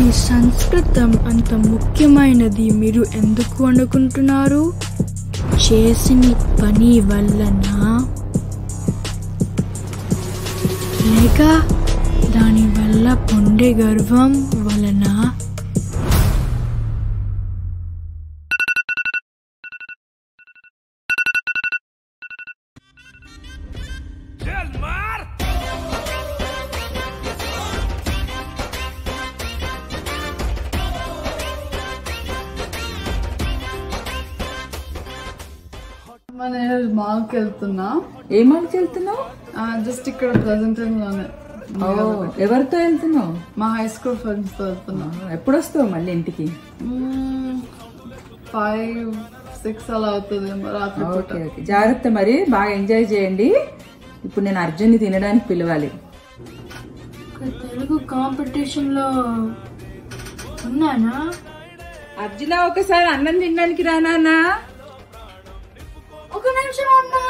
సంస్కృతం అంత ముఖ్యమైనది మీరు ఎందుకు అనుకుంటున్నారు చేసిన పని వల్లనా లేక దాని వల్ల పొందే గర్వం వలన మన మాల్కి వెళ్తున్నా ఏ మాల్కి వెళ్తున్నావు జస్ట్ ఇక్కడ ప్రెసెంటేషన్ లోనే ఎవరితో వెళ్తున్నావు మా హై స్కూల్ ఫ్రెండ్స్ తో వెళ్తున్నా ఎప్పుడు వస్తావు మళ్ళీ ఇంటికి ఫైవ్ సిక్స్ అలా అవుతుంది రాత్రి పూట ఓకే ఓకే జాగ్రత్త మరి బాగా ఎంజాయ్ చేయండి ఇప్పుడు నేను అర్జున్ని తినడానికి పిలవాలి తెలుగు కాంపిటీషన్ లో ఉన్నానా అర్జున ఒకసారి అన్నం తినడానికి రానా ఒక నిమిషం అన్నా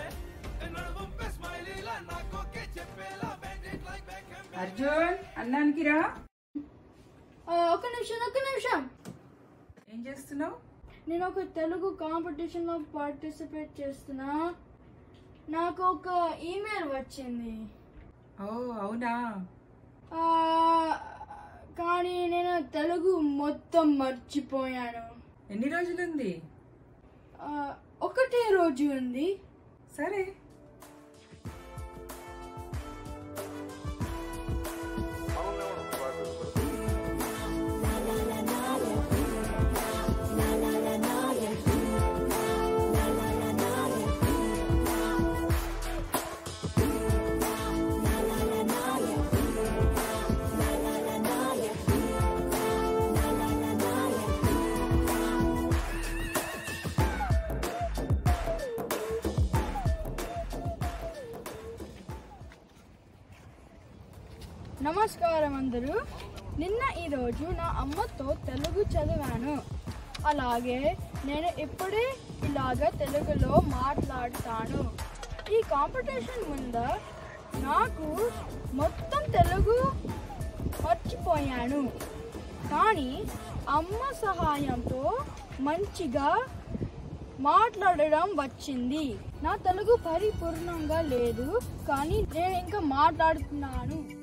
అర్జున్ అన్నానికి రా ఆ, ఒక నిమిషం ఒక నిమిషం ఏం చేస్తున్నావు నేను ఒక తెలుగు కాంపిటీషన్ లో పార్టిసిపేట్ చేస్తున్నా నాకు ఒక ఈమెయిల్ వచ్చింది ఓ అవునా ఆ, కానీ నేను తెలుగు మొత్తం మర్చిపోయాను ఎన్ని రోజులుంది ఆ, ఒకటే రోజు ఉంది సరే నమస్కారం అందరూ నిన్న ఈరోజు నా అమ్మతో తెలుగు చదివాను అలాగే నేను ఇప్పుడే ఇలాగ తెలుగులో మాట్లాడతాను ఈ కాంపిటీషన్ ముందు నాకు మొత్తం తెలుగు మర్చిపోయాను కానీ అమ్మ సహాయంతో మంచిగా మాట్లాడడం వచ్చింది నా తెలుగు పరిపూర్ణంగా లేదు కానీ నేను ఇంకా మాట్లాడుతున్నాను